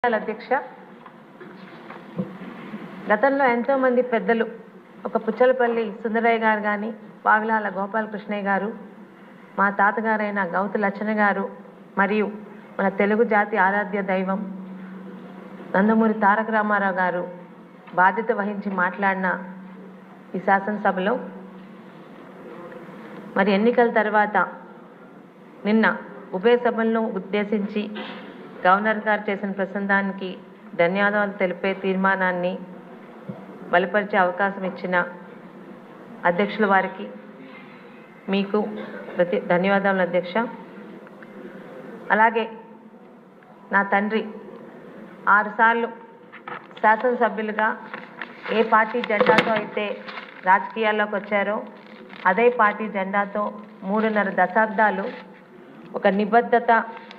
ధన్యవాదాలు అధ్యక్ష గతంలో ఎంతో మంది పెద్దలు ఒక పుచ్చలపల్లి సుందరయ్య గారు కానీ వావిలాల గోపాలకృష్ణయ్య గారు మా తాతగారైన గౌతు లచ్చన గారు మరియు మన తెలుగు జాతి ఆరాధ్య దైవం నందమూరి తారక రామారావు గారు బాధ్యత వహించి మాట్లాడిన ఈ శాసనసభలో మరి ఎన్నికల తర్వాత నిన్న ఉభయ సభలను ఉద్దేశించి గవర్నర్ గారు చేసిన ప్రసంగానికి ధన్యవాదాలు తెలిపే తీర్మానాన్ని బలపరిచే అవకాశం ఇచ్చిన అధ్యక్షుల వారికి మీకు ప్రతి ధన్యవాదాలు అధ్యక్ష అలాగే నా తండ్రి ఆరుసార్లు శాసనసభ్యులుగా ఏ పార్టీ జెండాతో అయితే రాజకీయాల్లోకి వచ్చారో అదే పార్టీ జెండాతో మూడున్నర దశాబ్దాలు ఒక నిబద్ధత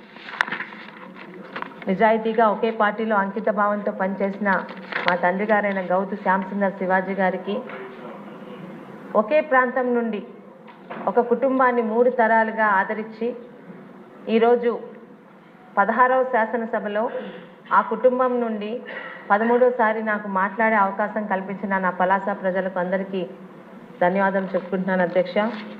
నిజాయితీగా ఒకే పార్టీలో అంకిత భావంతో పనిచేసిన మా తండ్రి గారైన గౌతు శ్యాంసుందర్ శివాజీ గారికి ఒకే ప్రాంతం నుండి ఒక కుటుంబాన్ని మూడు తరాలుగా ఆదరించి ఈరోజు పదహారవ శాసనసభలో ఆ కుటుంబం నుండి పదమూడోసారి నాకు మాట్లాడే అవకాశం కల్పించిన నా పలాస ప్రజలకు అందరికీ ధన్యవాదాలు చెప్పుకుంటున్నాను అధ్యక్ష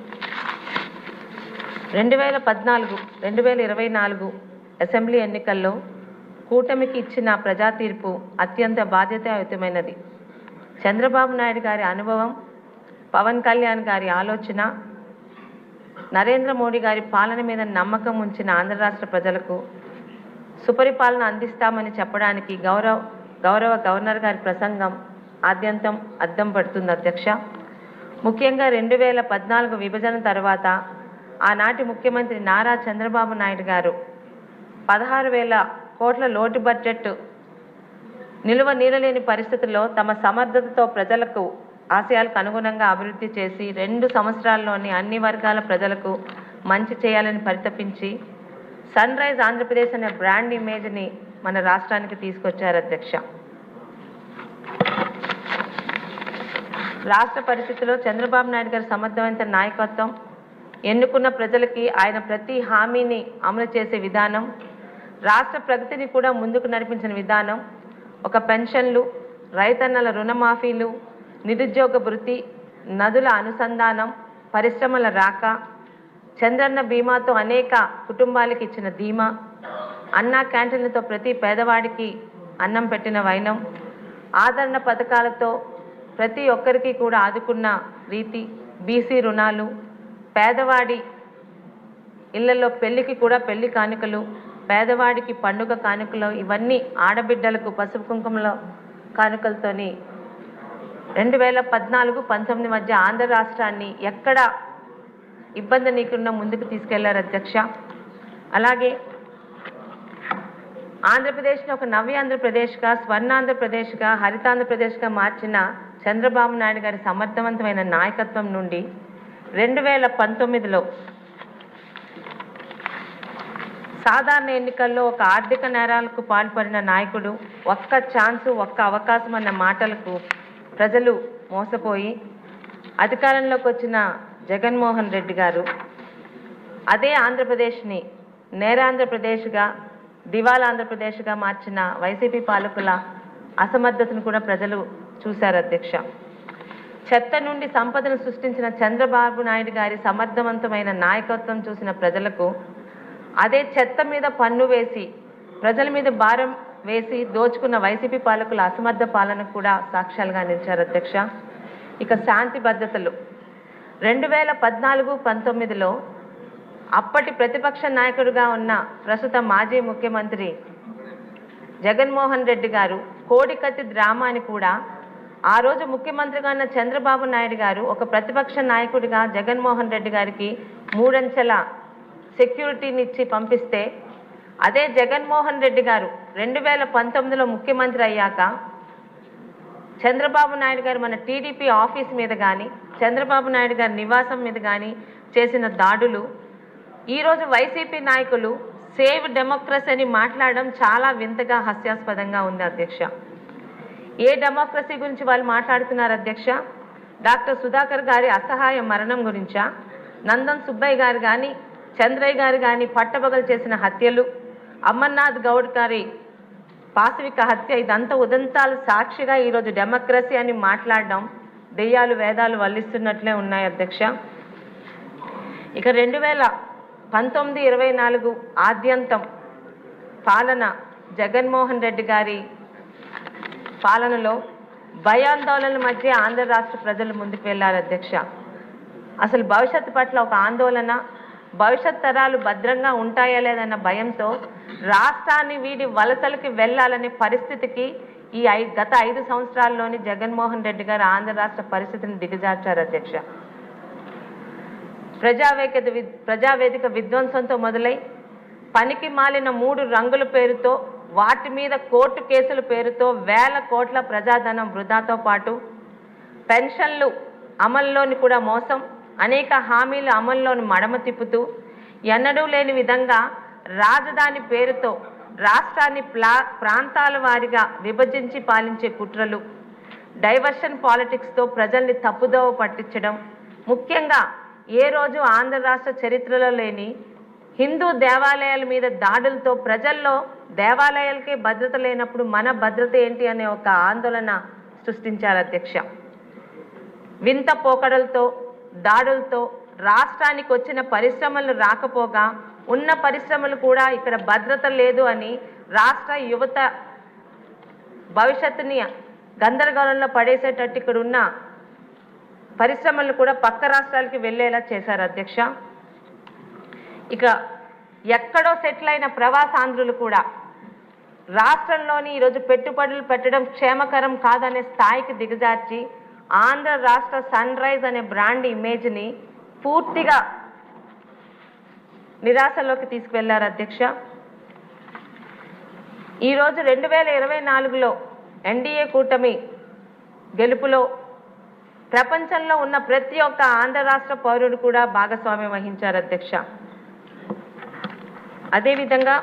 రెండు వేల పద్నాలుగు రెండు వేల ఇరవై నాలుగు అసెంబ్లీ ఎన్నికల్లో కూటమికి ఇచ్చిన ప్రజా తీర్పు అత్యంత బాధ్యతాయుతమైనది చంద్రబాబు నాయుడు గారి అనుభవం పవన్ కళ్యాణ్ గారి ఆలోచన నరేంద్ర మోడీ గారి పాలన మీద నమ్మకం ఉంచిన ఆంధ్ర రాష్ట్ర ప్రజలకు సుపరిపాలన అందిస్తామని చెప్పడానికి గౌరవ గౌరవ గవర్నర్ గారి ప్రసంగం ఆద్యంతం అద్దం పడుతుంది అధ్యక్ష ముఖ్యంగా రెండు వేల పద్నాలుగు విభజన తర్వాత ఆనాటి ముఖ్యమంత్రి నారా చంద్రబాబు నాయుడు గారు పదహారు వేల కోట్ల లోటు బడ్జెట్ నిలువ నీరలేని పరిస్థితుల్లో తమ సమర్థతతో ప్రజలకు ఆశయాలకు అనుగుణంగా అభివృద్ధి చేసి రెండు సంవత్సరాల్లోని అన్ని వర్గాల ప్రజలకు మంచి చేయాలని పరితపించి సన్ రైజ్ ఆంధ్రప్రదేశ్ అనే బ్రాండ్ ఇమేజ్ని మన రాష్ట్రానికి తీసుకొచ్చారు అధ్యక్ష రాష్ట్ర పరిస్థితిలో చంద్రబాబు నాయుడు గారి సమర్థవంత నాయకత్వం ఎన్నుకున్న ప్రజలకి ఆయన ప్రతి హామీని అమలు చేసే విధానం రాష్ట్ర ప్రగతిని కూడా ముందుకు నడిపించిన విధానం ఒక పెన్షన్లు రైతన్నల రుణమాఫీలు నిరుద్యోగ భృతి నదుల అనుసంధానం పరిశ్రమల రాక చంద్రన్న బీమాతో అనేక కుటుంబాలకు ఇచ్చిన ధీమా అన్నా క్యాంటీన్లతో ప్రతి పేదవాడికి అన్నం పెట్టిన వైనం ఆదరణ పథకాలతో ప్రతి ఒక్కరికి కూడా ఆదుకున్న రీతి బీసీ రుణాలు పేదవాడి ఇళ్లలో పెళ్లికి కూడా పెళ్లి కానుకలు పేదవాడికి పండుగ కానుకలు ఇవన్నీ ఆడబిడ్డలకు పసుపు కుంకుమల కానుకలతోని రెండు వేల పద్నాలుగు పంతొమ్మిది మధ్య ఆంధ్ర రాష్ట్రాన్ని ఎక్కడ ఇబ్బంది నీకుండా ముందుకు తీసుకెళ్లారు అధ్యక్ష అలాగే ఆంధ్రప్రదేశ్ని ఒక నవ్య ఆంధ్రప్రదేశ్గా స్వర్ణాంధ్రప్రదేశ్గా హరితాంధ్రప్రదేశ్గా మార్చిన చంద్రబాబు నాయుడు గారి సమర్థవంతమైన నాయకత్వం నుండి రెండు వేల పంతొమ్మిదిలో సాధారణ ఎన్నికల్లో ఒక ఆర్థిక నేరాలకు పాల్పడిన నాయకుడు ఒక్క ఛాన్సు ఒక్క అవకాశం అన్న మాటలకు ప్రజలు మోసపోయి అధికారంలోకి వచ్చిన జగన్మోహన్ రెడ్డి గారు అదే ఆంధ్రప్రదేశ్ని నేరాంధ్రప్రదేశ్గా దివాలా ఆంధ్రప్రదేశ్గా మార్చిన వైసీపీ పాలకుల అసమర్థతను కూడా ప్రజలు చూశారు అధ్యక్ష చెత్త నుండి సంపదను సృష్టించిన చంద్రబాబు నాయుడు గారి సమర్థవంతమైన నాయకత్వం చూసిన ప్రజలకు అదే చెత్త మీద పన్ను వేసి ప్రజల మీద భారం వేసి దోచుకున్న వైసీపీ పాలకుల అసమర్థ పాలన కూడా సాక్ష్యాలుగా నిలిచారు అధ్యక్ష ఇక శాంతి భద్రతలు రెండు వేల పద్నాలుగు పంతొమ్మిదిలో అప్పటి ప్రతిపక్ష నాయకుడిగా ఉన్న ప్రస్తుత మాజీ ముఖ్యమంత్రి జగన్మోహన్ రెడ్డి గారు కోడికత్తి డ్రామాని కూడా ఆ రోజు ముఖ్యమంత్రిగా ఉన్న చంద్రబాబు నాయుడు గారు ఒక ప్రతిపక్ష నాయకుడిగా జగన్మోహన్ రెడ్డి గారికి మూడంచెల సెక్యూరిటీని ఇచ్చి పంపిస్తే అదే జగన్మోహన్ రెడ్డి గారు రెండు వేల పంతొమ్మిదిలో ముఖ్యమంత్రి అయ్యాక చంద్రబాబు నాయుడు గారు మన టీడీపీ ఆఫీస్ మీద కానీ చంద్రబాబు నాయుడు గారి నివాసం మీద కానీ చేసిన దాడులు ఈరోజు వైసీపీ నాయకులు సేవ్ డెమోక్రసీ అని మాట్లాడడం చాలా వింతగా హాస్యాస్పదంగా ఉంది అధ్యక్ష ఏ డెమోక్రసీ గురించి వాళ్ళు మాట్లాడుతున్నారు అధ్యక్ష డాక్టర్ సుధాకర్ గారి అసహాయ మరణం గురించా నందన్ సుబ్బయ్య గారు కానీ చంద్రయ్య గారు కానీ పట్టబగలు చేసిన హత్యలు అమర్నాథ్ గౌడ్ గారి పాశవిక హత్య ఇదంతా ఉదంతాలు సాక్షిగా ఈరోజు డెమోక్రసీ అని మాట్లాడడం దెయ్యాలు వేదాలు వల్లిస్తున్నట్లే ఉన్నాయి అధ్యక్ష ఇక రెండు వేల పంతొమ్మిది ఇరవై నాలుగు ఆద్యంతం పాలన జగన్మోహన్ రెడ్డి గారి పాలనలో భయాందోళనల మధ్య ఆంధ్ర రాష్ట్ర ప్రజలు ముందుకు వెళ్ళారు అధ్యక్ష అసలు భవిష్యత్తు పట్ల ఒక ఆందోళన భవిష్యత్ తరాలు భద్రంగా ఉంటాయా లేదన్న భయంతో రాష్ట్రాన్ని వీడి వలసలకి వెళ్ళాలనే పరిస్థితికి ఈ ఐ గత ఐదు సంవత్సరాల్లోని జగన్మోహన్ రెడ్డి గారు ఆంధ్ర రాష్ట్ర పరిస్థితిని దిగజార్చారు అధ్యక్ష ప్రజావేదిక వి- ప్రజావేదిక విధ్వంసంతో మొదలై పనికి మాలిన మూడు రంగుల పేరుతో వాటి మీద కోర్టు కేసుల పేరుతో వేల కోట్ల ప్రజాధనం వృధాతో పాటు పెన్షన్లు అమల్లోని కూడా మోసం అనేక హామీలు అమల్లోని మడమ తిప్పుతూ ఎన్నడూ లేని విధంగా రాజధాని పేరుతో రాష్ట్రాన్ని ప్లా ప్రాంతాల వారీగా విభజించి పాలించే కుట్రలు డైవర్షన్ పాలిటిక్స్తో ప్రజల్ని తప్పుదోవ పట్టించడం ముఖ్యంగా ఏ రోజు ఆంధ్ర రాష్ట్ర చరిత్రలో లేని హిందూ దేవాలయాల మీద దాడులతో ప్రజల్లో దేవాలయాలకే భద్రత లేనప్పుడు మన భద్రత ఏంటి అనే ఒక ఆందోళన సృష్టించారు అధ్యక్ష వింత పోకడలతో దాడులతో రాష్ట్రానికి వచ్చిన పరిశ్రమలు రాకపోగా ఉన్న పరిశ్రమలు కూడా ఇక్కడ భద్రత లేదు అని రాష్ట్ర యువత భవిష్యత్తుని గందరగోళంలో పడేసేటట్టు ఇక్కడ ఉన్న పరిశ్రమలు కూడా పక్క రాష్ట్రాలకి వెళ్ళేలా చేశారు అధ్యక్ష ఇక ఎక్కడో సెటిల్ అయిన ప్రవాసాంధ్రులు కూడా రాష్ట్రంలోని ఈరోజు పెట్టుబడులు పెట్టడం క్షేమకరం కాదనే స్థాయికి దిగజార్చి ఆంధ్ర రాష్ట్ర సన్ రైజ్ అనే బ్రాండ్ ఇమేజ్ని పూర్తిగా నిరాశలోకి తీసుకువెళ్లారు అధ్యక్ష ఈరోజు రెండు వేల ఇరవై నాలుగులో ఎన్డీఏ కూటమి గెలుపులో ప్రపంచంలో ఉన్న ప్రతి ఒక్క ఆంధ్ర రాష్ట్ర పౌరుడు కూడా భాగస్వామ్యం వహించారు అధ్యక్ష అదేవిధంగా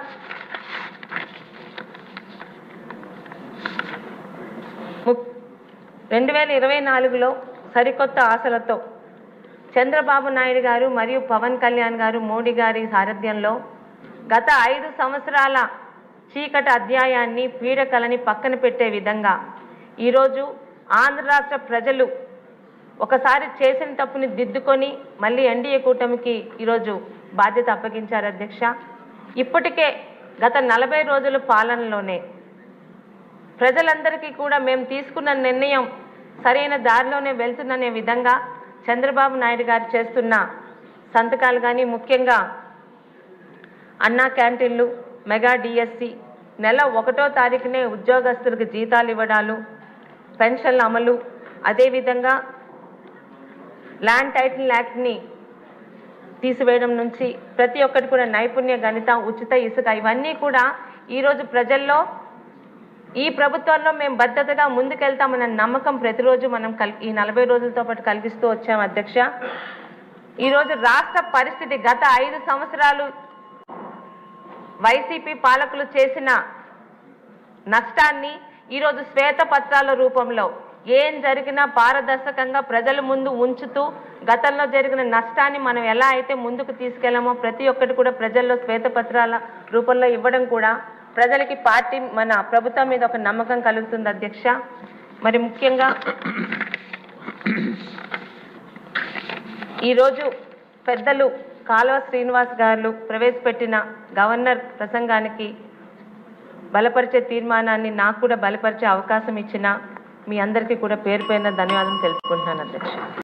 ము- రెండు వేల ఇరవై నాలుగులో సరికొత్త ఆశలతో చంద్రబాబు నాయుడు గారు మరియు పవన్ కళ్యాణ్ గారు మోడీ గారి సారథ్యంలో గత ఐదు సంవత్సరాల చీకటి అధ్యాయాన్ని పీడకలని పక్కన పెట్టే విధంగా ఈరోజు ఆంధ్ర రాష్ట్ర ప్రజలు ఒకసారి చేసిన తప్పుని దిద్దుకొని మళ్ళీ ఎన్డీఏ కూటమికి ఈరోజు బాధ్యత అప్పగించారు అధ్యక్ష ఇప్పటికే గత నలభై రోజుల పాలనలోనే ప్రజలందరికీ కూడా మేము తీసుకున్న నిర్ణయం సరైన దారిలోనే వెళ్తుందనే విధంగా చంద్రబాబు నాయుడు గారు చేస్తున్న సంతకాలు కానీ ముఖ్యంగా అన్నా క్యాంటీన్లు మెగా డిఎస్సి నెల ఒకటో తారీఖునే ఉద్యోగస్తులకు జీతాలు ఇవ్వడాలు పెన్షన్ల అమలు అదేవిధంగా ల్యాండ్ టైటిల్ యాక్ట్ని తీసివేయడం నుంచి ప్రతి ఒక్కటి కూడా నైపుణ్య గణిత ఉచిత ఇసుక ఇవన్నీ కూడా ఈరోజు ప్రజల్లో ఈ ప్రభుత్వంలో మేము భద్రతగా ముందుకెళ్తామన్న నమ్మకం ప్రతిరోజు మనం కల్ ఈ నలభై రోజులతో పాటు కలిగిస్తూ వచ్చాం అధ్యక్ష ఈరోజు రాష్ట్ర పరిస్థితి గత ఐదు సంవత్సరాలు వైసీపీ పాలకులు చేసిన నష్టాన్ని ఈరోజు శ్వేతపత్రాల రూపంలో ఏం జరిగినా పారదర్శకంగా ప్రజల ముందు ఉంచుతూ గతంలో జరిగిన నష్టాన్ని మనం ఎలా అయితే ముందుకు తీసుకెళ్ళామో ప్రతి ఒక్కటి కూడా ప్రజల్లో శ్వేతపత్రాల రూపంలో ఇవ్వడం కూడా ప్రజలకి పార్టీ మన ప్రభుత్వం మీద ఒక నమ్మకం కలుగుతుంది అధ్యక్ష మరి ముఖ్యంగా ఈరోజు పెద్దలు కాలువ శ్రీనివాస్ గారు ప్రవేశపెట్టిన గవర్నర్ ప్రసంగానికి బలపరిచే తీర్మానాన్ని నాకు కూడా బలపరిచే అవకాశం ఇచ్చిన మీ అందరికీ కూడా పేరు పేరున ధన్యవాదాలు తెలుపుకుంటున్నాను అధ్యక్ష